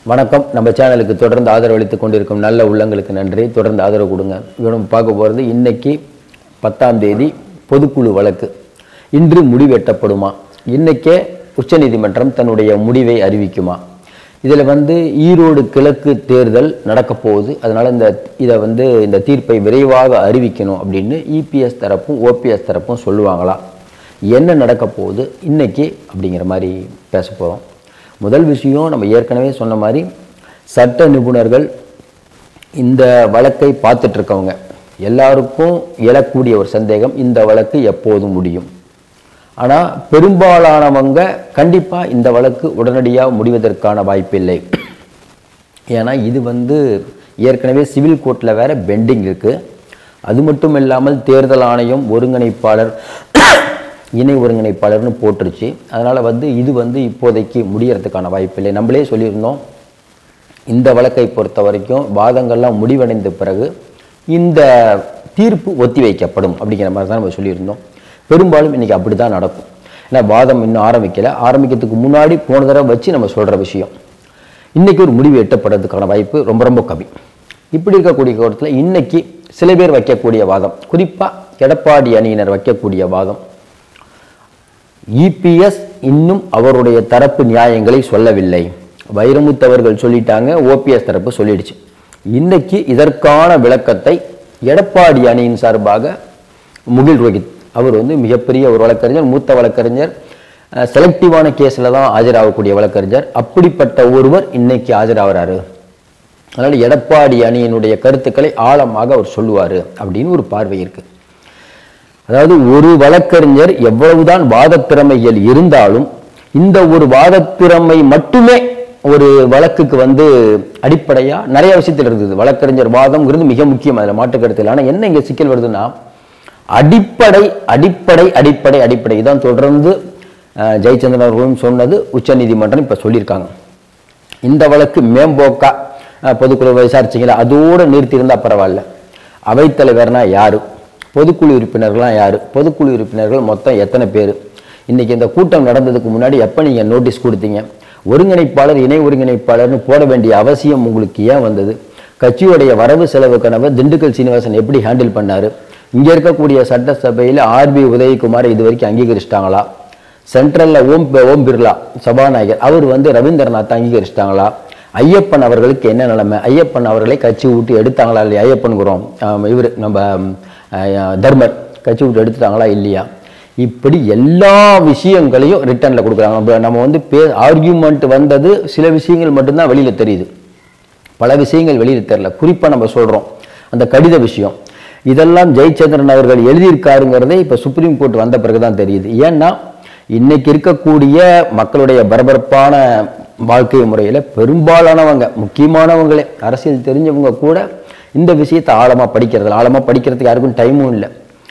வணக்கம் நம்ம சேனலுக்கு தொடர்ந்து ஆதரவளித்துக் கொண்டிருக்கும் நல்ல உள்ளங்களுக்கு நன்றி தொடர்ந்து ஆதரவு கொடுங்க இவனும் பார்க்க போகிறது இன்னைக்கு பத்தாம் தேதி பொதுக்குழு வழக்கு இன்று முடிவெட்டப்படுமா இன்னைக்கே உச்சநீதிமன்றம் தன்னுடைய முடிவை அறிவிக்குமா இதில் வந்து ஈரோடு கிழக்கு தேர்தல் நடக்க போகுது அதனால் இந்த இதை வந்து இந்த தீர்ப்பை விரைவாக அறிவிக்கணும் அப்படின்னு இபிஎஸ் தரப்பும் ஓபிஎஸ் தரப்பும் சொல்லுவாங்களா என்ன நடக்க போகுது இன்னைக்கு அப்படிங்கிற மாதிரி பேச போகிறோம் முதல் விஷயம் நம்ம ஏற்கனவே சொன்ன மாதிரி சட்ட நிபுணர்கள் இந்த வழக்கை பார்த்துட்டு இருக்கவங்க எல்லாருக்கும் எழக்கூடிய ஒரு சந்தேகம் இந்த வழக்கு எப்போது முடியும் ஆனால் பெரும்பாலானவங்க கண்டிப்பாக இந்த வழக்கு உடனடியாக முடிவதற்கான வாய்ப்பில்லை ஏன்னா இது வந்து ஏற்கனவே சிவில் கோர்ட்டில் வேற பெண்டிங் இருக்குது அது மட்டும் இல்லாமல் தேர்தல் ஆணையம் ஒருங்கிணைப்பாளர் இணை ஒருங்கிணைப்பாளர்னு போட்டுருச்சு அதனால் வந்து இது வந்து இப்போதைக்கு முடியறதுக்கான வாய்ப்பில்லை நம்மளே சொல்லியிருந்தோம் இந்த வழக்கை பொறுத்த வரைக்கும் வாதங்கள்லாம் முடிவடைந்த பிறகு இந்த தீர்ப்பு ஒத்தி வைக்கப்படும் அப்படிங்கிற மாதிரி தான் நம்ம சொல்லியிருந்தோம் பெரும்பாலும் இன்னைக்கு அப்படி தான் நடக்கும் ஏன்னா வாதம் இன்னும் ஆரம்பிக்கல ஆரம்பிக்கிறதுக்கு முன்னாடி போன தடவை வச்சு நம்ம சொல்கிற விஷயம் இன்னைக்கு ஒரு முடிவு எட்டப்படுறதுக்கான வாய்ப்பு ரொம்ப ரொம்ப கம்மி இப்படி இருக்கக்கூடிய கோரத்தில் இன்னைக்கு சில பேர் வைக்கக்கூடிய வாதம் குறிப்பாக எடப்பாடி அணியினர் வைக்கக்கூடிய வாதம் இபிஎஸ் இன்னும் அவருடைய தரப்பு நியாயங்களை சொல்லவில்லை வைரமுத்து அவர்கள் சொல்லிட்டாங்க ஓபிஎஸ் தரப்பு சொல்லிடுச்சு இன்னைக்கு இதற்கான விளக்கத்தை எடப்பாடி அணியின் சார்பாக முகில் ரோஹித் அவர் வந்து மிகப்பெரிய ஒரு வழக்கறிஞர் மூத்த வழக்கறிஞர் செலக்டிவான கேஸில் தான் ஆஜராகக்கூடிய வழக்கறிஞர் அப்படிப்பட்ட ஒருவர் இன்னைக்கு ஆஜராகிறாரு அதனால் எடப்பாடி அணியினுடைய கருத்துக்களை ஆழமாக அவர் சொல்லுவார் அப்படின்னு ஒரு பார்வை இருக்குது அதாவது ஒரு வழக்கறிஞர் எவ்வளவுதான் வாதத்திறமைகள் இருந்தாலும் இந்த ஒரு வாதத்திறமை மட்டுமே ஒரு வழக்குக்கு வந்து அடிப்படையா நிறைய விஷயத்தில் இருந்தது வழக்கறிஞர் வாதம்ங்கிறது மிக முக்கியம் அதில் மாற்று கருத்து இல்லை ஆனால் என்ன இங்கே சிக்கல் வருதுன்னா அடிப்படை அடிப்படை அடிப்படை அடிப்படை இதான் தொடர்ந்து அஹ், ஜெயச்சந்திரன் அவர்களும் சொன்னது உச்சநீதிமன்றம் இப்போ சொல்லியிருக்காங்க இந்த வழக்கு மேம்போக்கா அஹ், பொதுக்குழு விசாரிச்சிங்களா அதோடு நிறுத்தியிருந்தா பரவாயில்ல அவைத்தலைவர்னா யாரு பொதுக்குழு உறுப்பினர்கள்லாம் யாரு பொதுக்குழு உறுப்பினர்கள் மொத்தம் எத்தனை பேர் இன்னைக்கு இந்த கூட்டம் நடந்ததுக்கு முன்னாடி எப்போ நீங்கள் நோட்டீஸ் கொடுத்தீங்க ஒருங்கிணைப்பாளர் இணை ஒருங்கிணைப்பாளர்னு போட வேண்டிய அவசியம் உங்களுக்கு ஏன் வந்தது கட்சியுடைய வரவு செலவு கனவை திண்டுக்கல் சீனிவாசன் எப்படி ஹேண்டில் பண்ணாரு இங்க இருக்கக்கூடிய சட்டசபையில் ஆர்பி உதயகுமார் இது வரைக்கும் அங்கீகரிச்சிட்டாங்களா சென்ட்ரல்ல ஓம் ஓம் பிர்லா சபாநாயகர் அவர் வந்து ரவீந்திரநாத் அங்கீகரிச்சிட்டாங்களா ஐயப்பன் அவர்களுக்கு என்ன நிலைமை ஐயப்பன் அவர்களை கட்சி விட்டு எடுத்தாங்களா இல்லையா ஐயப்பனுங்கிறோம் இவர் நம்ம ஆஹ், தர்மர் கட்சி விட்டு எடுத்துட்டாங்களா இல்லையா இப்படி எல்லா விஷயங்களையும் ரிட்டர்ன்ல கொடுக்குறாங்க நம்ம- நம்ம வந்து பே ஆர்கியூமெண்ட் வந்தது சில விஷயங்கள் மட்டும்தான் வெளியில தெரியுது பல விஷயங்கள் வெளியில் தெரியல குறிப்பாக நம்ம சொல்கிறோம் அந்த கடித விஷயம் இதெல்லாம் ஜெயச்சந்திரன் அவர்கள் எழுதியிருக்காருங்கிறதே இப்போ சுப்ரீம் கோர்ட் வந்த பிறகு தான் தெரியுது ஏன்னா இன்னைக்கு இருக்கக்கூடிய மக்களுடைய பரபரப்பான வாழ்க்கை முறையில் பெரும்பாலானவங்க முக்கியமானவங்களே அரசியல் தெரிஞ்சவங்க கூட இந்த விஷயத்தை ஆழமாக படிக்கிறது ஆழமாக படிக்கிறதுக்கு யாருக்கும் டைமும் இல்லை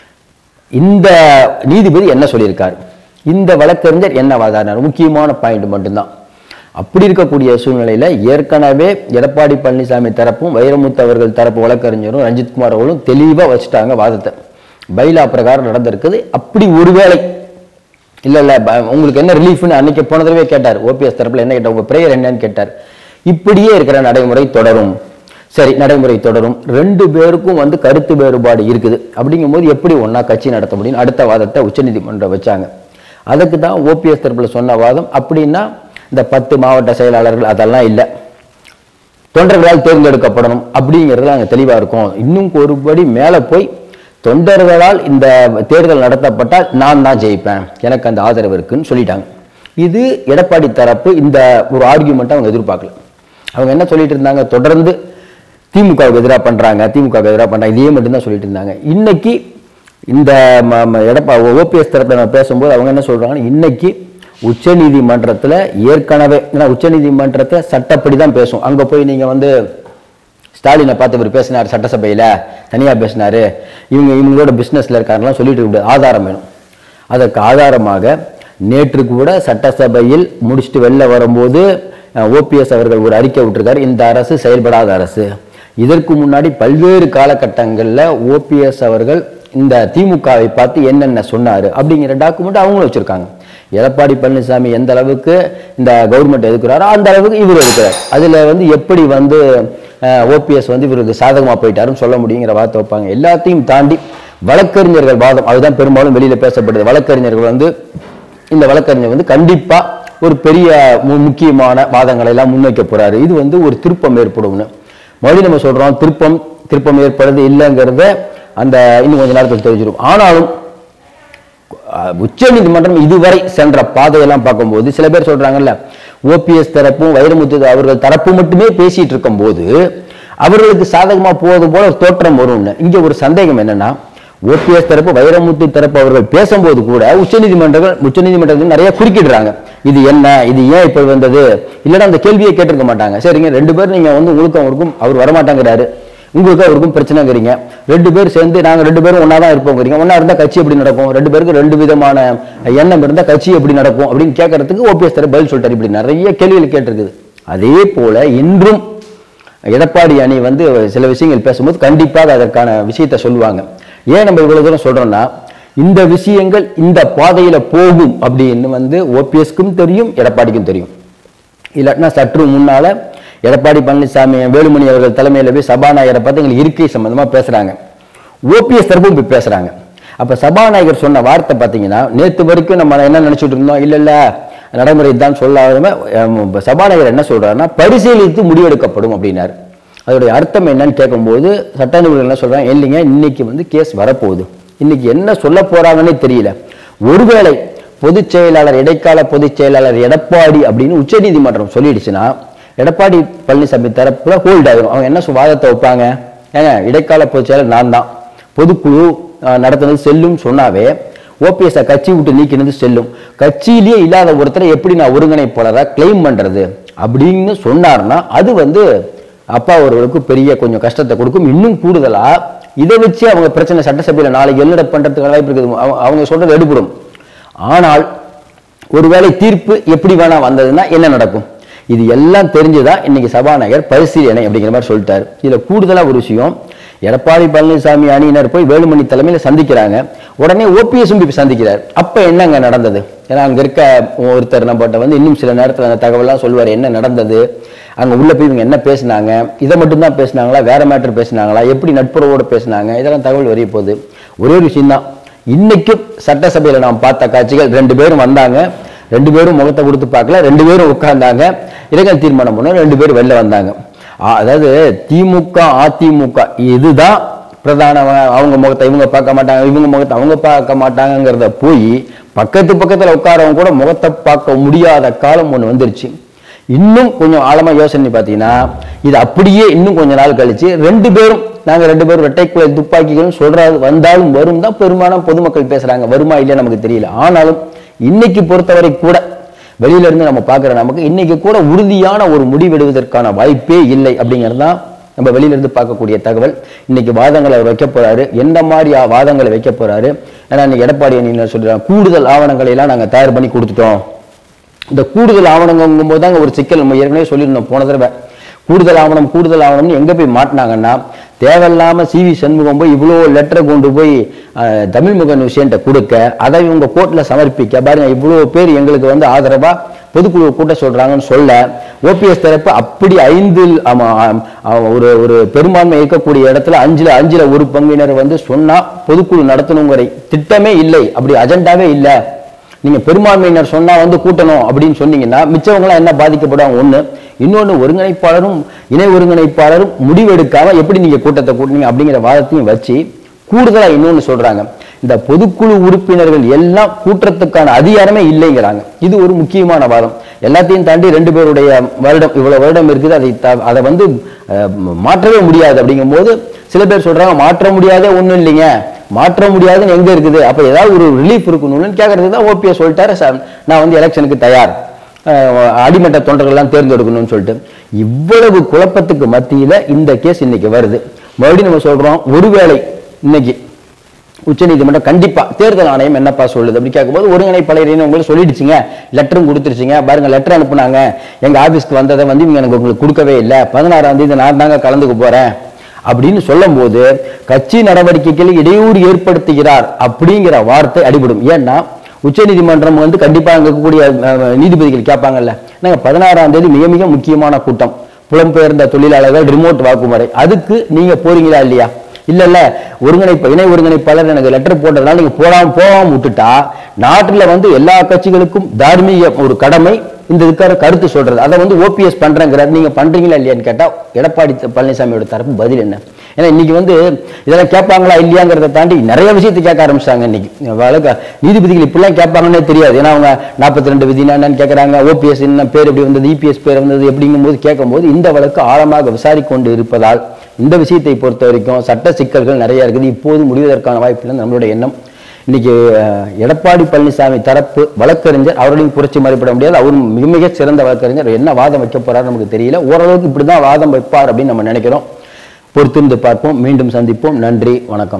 இந்த நீதிபதி என்ன சொல்லியிருக்காரு இந்த வழக்கறிஞர் என்ன வாதாடினார் முக்கியமான பாயிண்ட் மட்டும்தான் அப்படி இருக்கக்கூடிய சூழ்நிலையில ஏற்கனவே எடப்பாடி பழனிசாமி தரப்பும் வைரமுத்து அவர்கள் தரப்பு வழக்கறிஞரும் ரஞ்சித் குமார் அவர்களும் தெளிவா வச்சுட்டாங்க வாதத்தை பைலா பிரகாரம் நடந்திருக்குது அப்படி ஒருவேளை இல்ல இல்ல ப- உங்களுக்கு என்ன ரிலீஃப்னு அன்னைக்கு போன தடவை கேட்டார் ஓபிஎஸ் தரப்புல என்ன கேட்டார் உங்க பிரேயர் என்னன்னு கேட்டார் இப்படியே இருக்கிற நடைமுறை தொடரும் சரி நடைமுறை தொடரும் ரெண்டு பேருக்கும் வந்து கருத்து வேறுபாடு இருக்குது அப்படிங்கும்போது எப்படி ஒண்ணா கட்சி நடத்த முடியும் அடுத்த வாதத்தை உச்சநீதிமன்றம் வச்சாங்க அதுக்கு தான் ஓபிஎஸ் தரப்புல சொன்ன வாதம் அப்படின்னா இந்த பத்து மாவட்ட செயலாளர்கள் அதெல்லாம் இல்லை தொண்டர்களால் தேர்ந்தெடுக்கப்படணும் அப்படிங்கிறதுல அங்கே தெளிவாக இருக்கும் இன்னும் ஒருபடி மேலே போய் தொண்டர்களால் இந்த தேர்தல் நடத்தப்பட்டால் நான் தான் ஜெயிப்பேன் எனக்கு அந்த ஆதரவு இருக்குன்னு சொல்லிட்டாங்க இது எடப்பாடி தரப்பு இந்த ஒரு ஆர்கியூமெண்ட்டை அவங்க எதிர்பார்க்கல அவங்க என்ன சொல்லிட்டு இருந்தாங்க தொடர்ந்து திமுகவுக்கு எதிராக பண்றாங்க திமுகவுக்கு எதிராக பண்றாங்க இதே மட்டும்தான் சொல்லிட்டு இருந்தாங்க இன்னைக்கு இந்த ம- ம- எடப்பா ஓபிஎஸ் தரப்புல நம்ம பேசும்போது அவங்க என்ன சொல்றாங்கன்னா இன்னைக்கு உச்சநீதிமன்றத்துல ஏற்கனவே ஏன்னா உச்சநீதிமன்றத்தை சட்டப்படி தான் பேசும் அங்க போய் நீங்க வந்து ஸ்டாலினை பார்த்து இவர் பேசினார் சட்டசபையில தனியா பேசினாரு இவங்க இவங்களோட பிசினஸ்ல இருக்காருலாம் சொல்லிட்டு இருக்க முடியாது. ஆதாரம் வேணும் அதற்கு ஆதாரமாக நேற்று கூட சட்டசபையில் முடிச்சுட்டு வெளில வரும்போது ஓபிஎஸ் அவர்கள் ஒரு அறிக்கை விட்டிருக்காரு இந்த அரசு செயல்படாத அரசு இதற்கு முன்னாடி பல்வேறு காலகட்டங்களில் ஓபிஎஸ் அவர்கள் இந்த திமுகவை பார்த்து என்னென்ன சொன்னாரு அப்படிங்கிற டாக்குமெண்ட் அவங்களும் வச்சிருக்காங்க எடப்பாடி பழனிசாமி எந்த அளவுக்கு இந்த கவர்மெண்ட் எதுக்குறாரோ அந்த அளவுக்கு இவர் இருக்கிறார் அதுல வந்து எப்படி வந்து ஓபிஎஸ் வந்து இவருக்கு சாதகமா போயிட்டாருன்னு சொல்ல முடியுங்கிற வார்த்தை வைப்பாங்க எல்லாத்தையும் தாண்டி வழக்கறிஞர்கள் வாதம் அதுதான் பெரும்பாலும் வெளியில பேசப்படுது வழக்கறிஞர்கள் வந்து இந்த வழக்கறிஞர் வந்து கண்டிப்பா ஒரு பெரிய மு- முக்கியமான வாதங்களை எல்லாம் முன்வைக்க போறாரு இது வந்து ஒரு திருப்பம் ஏற்படும்னு மறுபடியும் நம்ம சொல்றோம் திருப்பம் திருப்பம் ஏற்படுறது இல்லைங்கிறத அந்த இன்னும் கொஞ்ச நேரத்தில் தெரிஞ்சிடும் ஆனாலும் உச்ச நீதிமன்றம் இதுவரை சென்ற பாதையெல்லாம் பார்க்கும்போது சில பேர் சொல்றாங்கல்ல ஓபிஎஸ் தரப்பும் வைரமுத்து அவர்கள் தரப்பு மட்டுமே பேசிட்டு இருக்கும்போது அவர்களுக்கு சாதகமா போவது போல ஒரு தோற்றம் வரும்னு இங்க ஒரு சந்தேகம் என்னன்னா ஓபிஎஸ் தரப்பு வைரமுத்து தரப்பு அவர்கள் பேசும்போது கூட உச்சநீதிமன்றங்கள் உச்சநீதிமன்றத்தில் நிறைய குறுக்கிடுறாங்க இது என்ன இது ஏன் இப்படி வந்தது இல்லைன்னா அந்த கேள்வியை கேட்டிருக்க மாட்டாங்க சரிங்க ரெண்டு பேரும் நீங்க வந்து உங்களுக்கு அவருக்கும் அவர் வரமாட்டாங்கிறாரு உங்களுக்கு அவருக்கும் பிரச்சனைங்கிறீங்க ரெண்டு பேர் சேர்ந்து நாங்க ரெண்டு பேரும் ஒண்ணா தான் இருப்போங்கிறீங்க ஒண்ணா இருந்தா கட்சி எப்படி நடக்கும் ரெண்டு பேருக்கு ரெண்டு விதமான எண்ணம் இருந்தா கட்சி எப்படி நடக்கும் அப்படின்னு கேட்கறதுக்கு ஓபிஎஸ் தர பதில் சொல்லிட்டாரு இப்படி நிறைய கேள்விகள் கேட்டிருக்குது அதே போல இன்றும் எடப்பாடி அணி வந்து சில விஷயங்கள் பேசும்போது கண்டிப்பாக அதற்கான விஷயத்தை சொல்லுவாங்க ஏன் நம்ம இவ்வளவு தூரம் சொல்றோம்னா இந்த விஷயங்கள் இந்த பாதையில போகும் அப்படின்னு வந்து ஓபிஎஸ்க்கும் தெரியும் எடப்பாடிக்கும் தெரியும் இல்லாட்டினா சற்று முன்னால எடப்பாடி பழனிசாமி வேலுமணி அவர்கள் தலைமையில போய் சபாநாயகரை பார்த்து எங்களுக்கு இருக்கை சம்பந்தமா பேசுறாங்க ஓபிஎஸ் தரப்பும் போய் பேசுறாங்க அப்ப சபாநாயகர் சொன்ன வார்த்தை பாத்தீங்கன்னா நேத்து வரைக்கும் நம்ம என்ன நினைச்சிட்டு இருந்தோம் இல்ல இல்ல நடைமுறை தான் சொல்லாம அஹ், சபாநாயகர் என்ன சொல்றாருன்னா பரிசீலித்து முடிவெடுக்கப்படும் அப்படின்னாரு அதோடைய அர்த்தம் என்னன்னு கேட்கும்போது சட்ட நிபுணர்கள் என்ன சொல்றாங்க இல்லைங்க இன்னைக்கு வந்து கேஸ் வரப்போகுது இன்னைக்கு என்ன சொல்ல போறாங்கன்னே தெரியல ஒருவேளை பொதுச் செயலாளர் இடைக்கால பொதுச் செயலாளர் எடப்பாடி அப்படின்னு உச்சநீதிமன்றம் சொல்லிடுச்சுன்னா எடப்பாடி பழனிசாமி தரப்புல ஹோல்ட் ஆகும் அவங்க என்ன சொ- வாதத்தை வைப்பாங்க ஏங்க இடைக்கால பொதுச் செயலாளர் நான் தான் பொதுக்குழு அஹ், நடத்துனது செல்லும் சொன்னாவே ஓபிஎஸ் கட்சி விட்டு நீக்கினது செல்லும் கட்சியிலேயே இல்லாத ஒருத்தரை எப்படி நான் ஒருங்கிணைப்பாளராக கிளைம் பண்றது அப்படின்னு சொன்னார்னா அது வந்து அப்பா அவர்களுக்கு பெரிய கொஞ்சம் கஷ்டத்தை கொடுக்கும் இன்னும் கூடுதலா இதை வச்சு அவங்க பிரச்சனை சட்டசபையில நாளைக்கு எழுநட பண்றதுக்கு வாய்ப்பு இருக்குது அவங்க- அவங்க சொல்றது எடுபடும் ஆனால் ஒருவேளை தீர்ப்பு எப்படி வேணா வந்ததுன்னா என்ன நடக்கும் இது எல்லாம் தெரிஞ்சுதான் இன்னைக்கு சபாநாயகர் பரிசீலனை அப்படிங்கிற மாதிரி சொல்லிட்டாரு இதுல கூடுதலா ஒரு விஷயம் எடப்பாடி பழனிசாமி அணியினர் போய் வேலுமணி தலைமையில சந்திக்கிறாங்க உடனே ஓபிஎஸும் போய் சந்திக்கிறார் அப்ப என்னங்க நடந்தது ஏன்னா அங்க இருக்க ஒருத்தர் நம்மகிட்ட வந்து இன்னும் சில நேரத்துல அந்த தகவல்லாம் சொல்லுவார் என்ன நடந்தது அங்க உள்ள போய் இவங்க என்ன பேசினாங்க இதை மட்டும் தான் பேசினாங்களா வேற மேட்டர் பேசினாங்களா எப்படி நட்புறவோட பேசினாங்க இதெல்லாம் தகவல் வரைய போகுது ஒரே ஒரு விஷயம் தான் இன்னைக்கும் சட்டசபையில நாம் பார்த்த காட்சிகள் ரெண்டு பேரும் வந்தாங்க ரெண்டு பேரும் முகத்தை கொடுத்து பார்க்கல ரெண்டு பேரும் உட்கார்ந்தாங்க இடைக்கால தீர்மானம் பண்ண ரெண்டு பேரும் வெளில வந்தாங்க ஆ- அதாவது திமுக அதிமுக இதுதான் பிரதான அவங்க முகத்தை இவங்க பார்க்க மாட்டாங்க இவங்க முகத்தை அவங்க பார்க்க மாட்டாங்கங்கிறத போய் பக்கத்து பக்கத்துல உட்காரவங்க கூட முகத்தை பார்க்க முடியாத காலம் ஒண்ணு வந்துருச்சு இன்னும் கொஞ்சம் ஆழமா யோசனை பார்த்தீங்கன்னா இது அப்படியே இன்னும் கொஞ்ச நாள் கழிச்சு ரெண்டு பேரும் நாங்க ரெண்டு பேரும் ரெட்டைக்குலை துப்பாக்கிகள் சொல்றது வந்தாலும் வரும் தான் பெரும்பாலும் பொதுமக்கள் பேசுறாங்க வருமா இல்லையா நமக்கு தெரியல ஆனாலும் இன்னைக்கு பொறுத்தவரை கூட வெளியில இருந்து நம்ம பார்க்குற நமக்கு இன்னைக்கு கூட உறுதியான ஒரு முடிவெடுவதற்கான வாய்ப்பே இல்லை அப்படிங்கிறது தான் நம்ம வெளியில இருந்து பார்க்கக்கூடிய தகவல் இன்னைக்கு வாதங்களை அவர் வைக்க போறாரு எந்த மாதிரி ஆ- வாதங்களை வைக்க போறாரு ஏன்னா இன்னைக்கு எடப்பாடி அணியினர் சொல்றாங்க கூடுதல் ஆவணங்களை எல்லாம் நாங்க தயார் பண்ணி கொடுத்துட்டோம் இந்த கூடுதல் ஆவணங்கும் போது தாங்க ஒரு சிக்கல் நம்ம ஏற்கனவே சொல்லியிருந்தோம் போன தடவை கூடுதல் ஆவணம் கூடுதல் ஆவணம்னு எங்க போய் மாட்டினாங்கன்னா தேவையில்லாம சி வி சண்முகம் போய் இவ்வளோ லெட்டரை கொண்டு போய் அஹ், தமிழ் முகன் விஷயன்ட்ட கொடுக்க அதை இவங்க கோர்ட்ல சமர்ப்பிக்க பாருங்க இவ்வளோ பேர் எங்களுக்கு வந்து ஆதரவா பொதுக்குழு கூட்ட சொல்றாங்கன்னு சொல்ல ஓபிஎஸ் தரப்பு அப்படி ஐந்தில் ஆமா, ஆம், ஆ, ஒரு ஒரு பெரும்பான்மை இருக்கக்கூடிய இடத்துல அஞ்சுல அஞ்சுல ஒரு பங்கினர் வந்து சொன்னா பொதுக்குழு நடத்தணுங்கிற திட்டமே இல்லை அப்படி அஜெண்டாவே இல்லை நீங்க பெரும்பான்மையினர் சொன்னா வந்து கூட்டணும் அப்படின்னு சொன்னீங்கன்னா மிச்சவங்களாம் என்ன பாதிக்கப்படுவாங்க ஒண்ணு இன்னொன்னு ஒருங்கிணைப்பாளரும் இணை ஒருங்கிணைப்பாளரும் முடிவெடுக்காம எப்படி நீங்க கூட்டத்தை கூட்டினீங்க அப்படிங்கிற வாதத்தையும் வச்சு கூடுதலா இன்னொன்னு சொல்றாங்க இந்த பொதுக்குழு உறுப்பினர்கள் எல்லாம் கூட்டுறதுக்கான அதிகாரமே இல்லைங்கிறாங்க இது ஒரு முக்கியமான வாதம் எல்லாத்தையும் தாண்டி ரெண்டு பேருடைய வருடம் இவ்வளவு வருடம் இருக்குது அதை த- அதை வந்து அஹ், மாற்றவே முடியாது அப்படிங்கும்போது சில பேர் சொல்றாங்க மாற்ற முடியாதே ஒண்ணும் இல்லைங்க மாற்ற முடியாதுன்னு எங்க இருக்குது அப்ப ஏதாவது ஒரு ரிலீஃப் இருக்கணும்னு கேட்கறது தான் ஓபிஎஸ் சொல்லிட்டாரு சார் நான் வந்து எலெக்ஷனுக்கு தயார் அஹ், அடிமட்ட தொண்டர்கள்லாம் தேர்ந்தெடுக்கணும்னு சொல்லிட்டு இவ்வளவு குழப்பத்துக்கு மத்தியில இந்த கேஸ் இன்னைக்கு வருது மறுபடியும் நம்ம சொல்றோம் ஒருவேளை இன்னைக்கு உச்சநீதிமன்றம் கண்டிப்பா தேர்தல் ஆணையம் என்னப்பா சொல்லுது அப்படி கேட்கும்போது ஒருங்கிணைப்பாளரின்னு உங்களுக்கு சொல்லிடுச்சுங்க லெட்டரும் கொடுத்துருச்சுங்க பாருங்க லெட்டர் அனுப்புனாங்க எங்க ஆபீஸ்க்கு வந்ததை வந்து இவங்க எனக்கு உங்களுக்கு கொடுக்கவே இல்லை பதினாறாம் தேதி நான் தாங்க கலந்துக்க போறேன் அப்படின்னு சொல்லும்போது கட்சி நடவடிக்கைகளில் இடையூறு ஏற்படுத்துகிறார் அப்படிங்கிற வார்த்தை அடிபடும் ஏன்னா உச்சநீதிமன்றம் வந்து கண்டிப்பா அங்க இருக்கக்கூடிய அஹ், நீதிபதிகள் கேட்பாங்கல்ல நாங்க பதினாறாம் தேதி மிக மிக முக்கியமான கூட்டம் புலம்பெயர்ந்த தொழிலாளர்கள் ரிமோட் வாக்குமுறை அதுக்கு நீங்க போறீங்களா இல்லையா இல்ல இல்ல ஒருங்கிணைப்பு இணை ஒருங்கிணைப்பாளர் எனக்கு லெட்டர் போட்டதுனால நீங்க போடாம போகாம விட்டுட்டா நாட்டுல வந்து எல்லா கட்சிகளுக்கும் தார்மீக ஒரு கடமை இந்த இதுக்கார கருத்து சொல்றது அதை வந்து ஓபிஎஸ் பண்றேங்கிறாரு நீங்க பண்றீங்களா இல்லையான்னு கேட்டா எடப்பாடி பழனிசாமியோட தரப்பு பதில் என்ன ஏன்னா இன்னைக்கு வந்து இதெல்லாம் கேட்பாங்களா இல்லையாங்கிறத தாண்டி நிறைய விஷயத்தை கேட்க ஆரம்பிச்சாங்க இன்னைக்கு வழக்க நீதிபதிகள் இப்படிலாம் கேட்பாங்கன்னே தெரியாது ஏன்னா அவங்க நாற்பத்தி ரெண்டு விதினா என்னன்னு கேட்கறாங்க ஓபிஎஸ் என்ன பேர் எப்படி வந்தது இபிஎஸ் பேர் வந்தது எப்படிங்கும்போது கேட்கும்போது இந்த வழக்கு ஆழமாக விசாரிக்கொண்டு இருப்பதால் இந்த விஷயத்தை பொறுத்த வரைக்கும் சட்ட சிக்கல்கள் நிறைய இருக்குது இப்போது முடிவதற்கான வாய்ப்பு இல்லை நம்மளுடைய எண்ணம் இன்னைக்கு அஹ், எடப்பாடி பழனிசாமி தரப்பு வழக்கறிஞர் அவர்களையும் புரட்சி மதிப்பிட முடியாது அவரும் மிக மிக சிறந்த வழக்கறிஞர் என்ன வாதம் வைக்க போறாரு நமக்கு தெரியல ஓரளவுக்கு இப்படிதான் வாதம் வைப்பார் அப்படின்னு நம்ம நினைக்கிறோம் பொறுத்திருந்து பார்ப்போம் மீண்டும் சந்திப்போம் நன்றி வணக்கம்